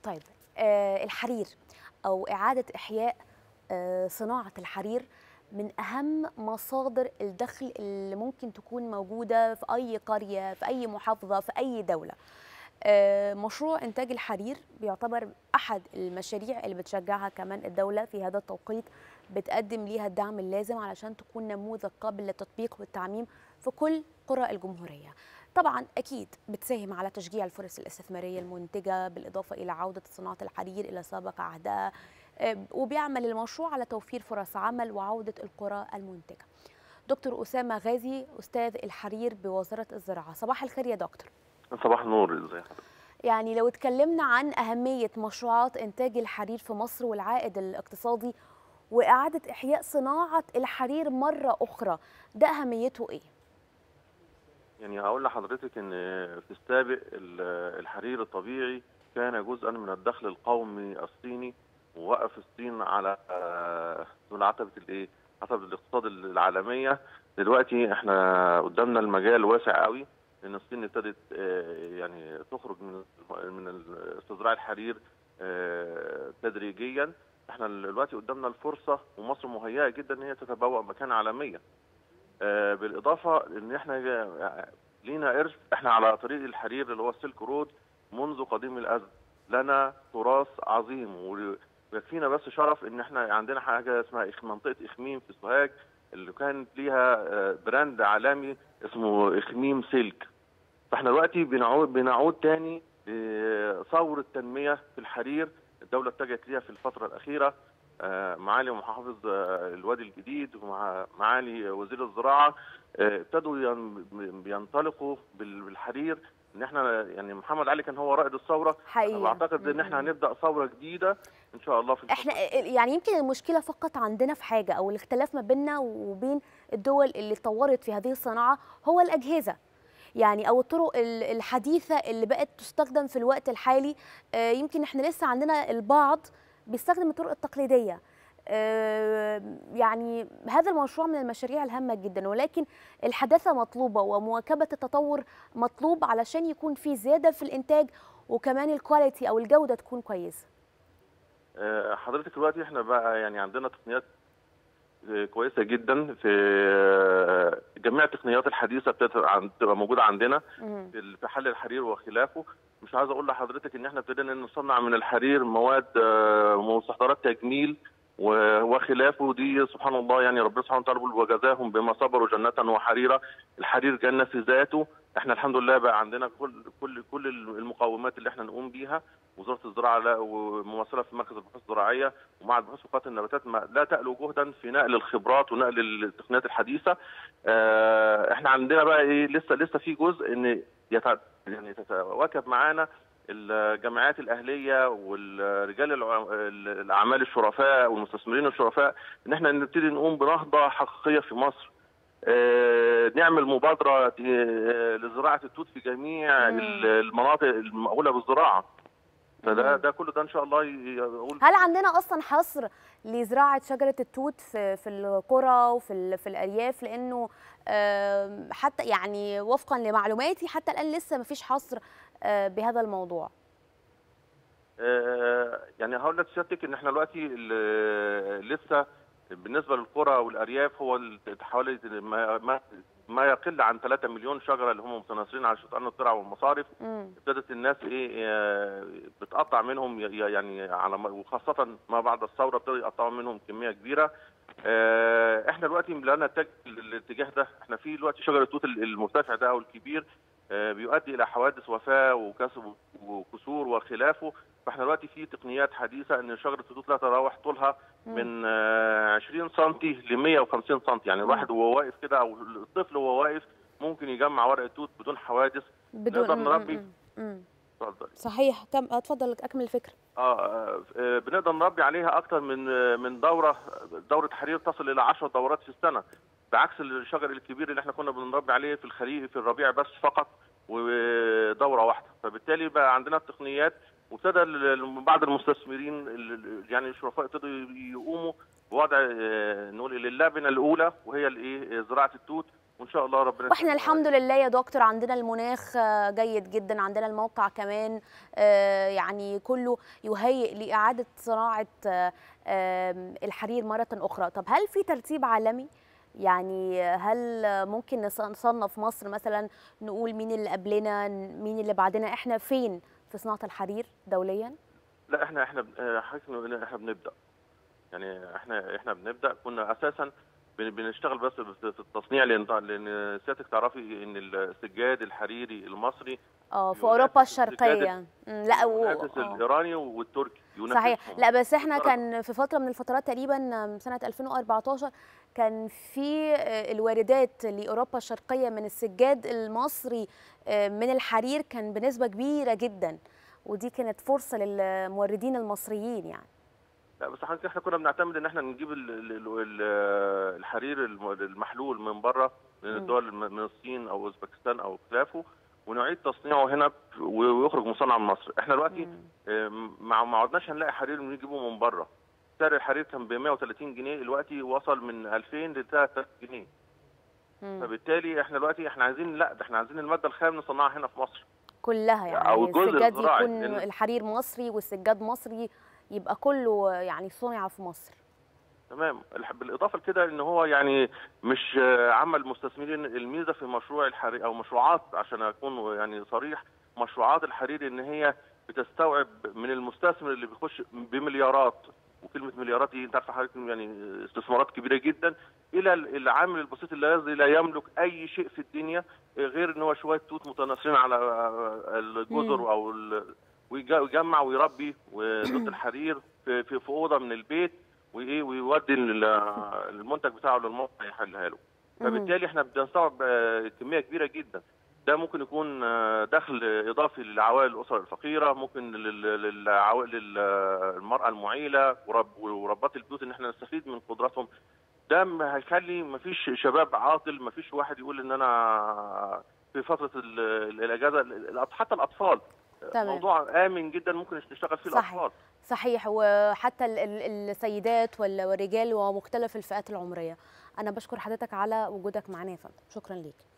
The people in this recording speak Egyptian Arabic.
طيب آه الحرير او اعاده احياء آه صناعه الحرير من اهم مصادر الدخل اللي ممكن تكون موجوده في اي قريه في اي محافظه في اي دوله آه مشروع انتاج الحرير بيعتبر احد المشاريع اللي بتشجعها كمان الدوله في هذا التوقيت بتقدم ليها الدعم اللازم علشان تكون نموذج قابل للتطبيق والتعميم في كل قرى الجمهوريه طبعا اكيد بتساهم على تشجيع الفرص الاستثماريه المنتجه بالاضافه الى عوده صناعه الحرير الى سابق عهدها وبيعمل المشروع على توفير فرص عمل وعوده القرى المنتجه. دكتور اسامه غازي استاذ الحرير بوزاره الزراعه، صباح الخير يا دكتور. صباح النور ازي حضرتك؟ يعني لو اتكلمنا عن اهميه مشروعات انتاج الحرير في مصر والعائد الاقتصادي واعاده احياء صناعه الحرير مره اخرى، ده اهميته ايه؟ يعني هقول لحضرتك ان في السابق الحرير الطبيعي كان جزءا من الدخل القومي الصيني ووقف الصين على دول عتبه الايه؟ عتبه الاقتصاد العالميه دلوقتي احنا قدامنا المجال واسع قوي لان الصين ابتدت يعني تخرج من من استزراع الحرير تدريجيا احنا دلوقتي قدامنا الفرصه ومصر مهيئه جدا ان هي تتبوأ مكانه عالميا بالاضافه ان احنا لينا ارث احنا على طريق الحرير اللي هو السلك رود منذ قديم الازل لنا تراث عظيم ويكفينا بس شرف ان احنا عندنا حاجه اسمها منطقه اخميم في سوهاج اللي كانت ليها براند عالمي اسمه اخميم سلك فاحنا دلوقتي بنعود بنعود تاني لثوره تنميه في الحرير الدوله اتجهت ليها في الفتره الاخيره معالي محافظ الوادي الجديد ومع معالي وزير الزراعه ابتدوا ينطلقوا بالحرير ان احنا يعني محمد علي كان هو رائد الثوره حقيقي واعتقد ان احنا هنبدا ثوره جديده ان شاء الله في احنا يعني يمكن المشكله فقط عندنا في حاجه او الاختلاف ما بيننا وبين الدول اللي طورت في هذه الصناعه هو الاجهزه يعني او الطرق الحديثه اللي بقت تستخدم في الوقت الحالي يمكن احنا لسه عندنا البعض بيستخدم الطرق التقليديه يعني هذا المشروع من المشاريع الهامة جدا ولكن الحداثة مطلوبة ومواكبة التطور مطلوب علشان يكون في زيادة في الإنتاج وكمان الكواليتي أو الجودة تكون كويسة حضرتك دلوقتي احنا بقى يعني عندنا تقنيات كويسه جدا في جميع التقنيات الحديثه بتبقى موجوده عندنا في حل الحرير وخلافه مش عايز اقول لحضرتك ان احنا ابتدينا نصنع من الحرير مواد مستحضرات تجميل وخلافه دي سبحان الله يعني ربنا سبحانه وتعالى وجزاهم بما صبروا جنة وحريرا الحرير جنة في ذاته احنا الحمد لله بقى عندنا كل كل كل المقومات اللي احنا نقوم بيها وزاره الزراعه لا وممثله في مركز البحوث الزراعيه ومعهد بحوث وقايه النباتات ما لا تألو جهدا في نقل الخبرات ونقل التقنيات الحديثه اه احنا عندنا بقى ايه لسه لسه في جزء ان يتع... يعني تتواكب معانا الجمعيات الاهليه والرجال الاعمال الشرفاء والمستثمرين الشرفاء ان احنا نبتدي نقوم بنهضه حقيقيه في مصر آه نعمل مبادره آه لزراعه التوت في جميع المناطق المأهوله بالزراعه فده ده كله ده ان شاء الله يقول هل عندنا اصلا حصر لزراعه شجره التوت في في القرى وفي في الارياف لانه آه حتى يعني وفقا لمعلوماتي حتى الان لسه ما فيش حصر بهذا الموضوع يعني هقول لك سيادتك ان احنا دلوقتي لسه بالنسبه للقرى والارياف هو حوالي ما, ما يقل عن 3 مليون شجره اللي هم متناثرين على شطآن الترع والمصارف ابتدت الناس ايه بتقطع منهم يعني على وخاصه ما بعد الثوره ابتدوا يقطعوا منهم كميه كبيره احنا دلوقتي لنا الاتجاه ده احنا في دلوقتي شجر التوت المرتفع ده او الكبير بيؤدي الى حوادث وفاه وكسور وخلافه فاحنا دلوقتي في تقنيات حديثه ان شجره التوت لا تتراوح طولها من 20 سم ل 150 سم يعني الواحد وهو واقف كده او الطفل وهو واقف ممكن يجمع ورق التوت بدون حوادث بدون نقدر نربي اتفضل صحيح كم اتفضل اكمل الفكره اه بنقدر نربي عليها اكتر من من دوره دوره حرير تصل الى 10 دورات في السنه بعكس الشجر الكبير اللي احنا كنا بنربي عليه في الخريف في الربيع بس فقط ودوره واحده فبالتالي بقى عندنا التقنيات وابتدى بعض المستثمرين يعني الشرفاء ابتدوا يقوموا بوضع نقول اللبنه الاولى وهي الايه زراعه التوت وان شاء الله ربنا واحنا الحمد لله يا دكتور عندنا المناخ جيد جدا عندنا الموقع كمان يعني كله يهيئ لاعاده صناعه الحرير مره اخرى طب هل في ترتيب عالمي يعني هل ممكن نصنف مصر مثلا نقول مين اللي قبلنا مين اللي بعدنا احنا فين في صناعه الحرير دوليا لا احنا احنا حضرتك احنا بنبدا يعني احنا احنا بنبدا كنا اساسا بنشتغل بس في التصنيع لان لان سيادتك تعرفي ان السجاد الحريري المصري اه في اوروبا الشرقيه لا و... الايراني والتركي صحيح لا بس احنا كان في فتره من الفترات تقريبا سنه 2014 كان في الواردات لاوروبا الشرقيه من السجاد المصري من الحرير كان بنسبه كبيره جدا ودي كانت فرصه للموردين المصريين يعني لا بس حضرتك احنا كنا بنعتمد ان احنا نجيب الحرير المحلول من بره من الدول من الصين او اوزبكستان او خلافه ونعيد تصنيعه هنا ويخرج مصنع من مصر احنا دلوقتي ما ما عدناش هنلاقي حرير نجيبه من بره سعر الحرير كان ب 130 جنيه دلوقتي وصل من 2000 ل 3000 جنيه مم. فبالتالي احنا دلوقتي احنا عايزين لا ده احنا عايزين الماده الخام نصنعها هنا في مصر كلها يعني أو السجاد يكون الحرير مصري والسجاد مصري يبقى كله يعني صنع في مصر تمام بالاضافه لكده ان هو يعني مش عمل مستثمرين الميزه في مشروع الحرير او مشروعات عشان اكون يعني صريح مشروعات الحرير ان هي بتستوعب من المستثمر اللي بيخش بمليارات وكلمه مليارات دي انت عارفه حضرتك يعني استثمارات كبيره جدا الى العامل البسيط الذي لا يملك اي شيء في الدنيا غير ان هو شويه توت متناثرين على الجزر او ويجمع ويربي ودود الحرير في, في, في اوضه من البيت وايه ويودي المنتج بتاعه للموقع يحلها له فبالتالي احنا بنستوعب كميه كبيره جدا ده ممكن يكون دخل اضافي لعوائل الاسر الفقيره ممكن للعوائل المراه المعيله وربات البيوت ان احنا نستفيد من قدراتهم ده هيخلي مفيش شباب عاطل مفيش واحد يقول ان انا في فتره الاجازه حتى الاطفال تمام. موضوع امن جدا ممكن نشتغل فيه صحيح. الاطفال صحيح وحتى السيدات والرجال ومختلف الفئات العمريه انا بشكر حضرتك على وجودك معنا يا فندم شكرا ليك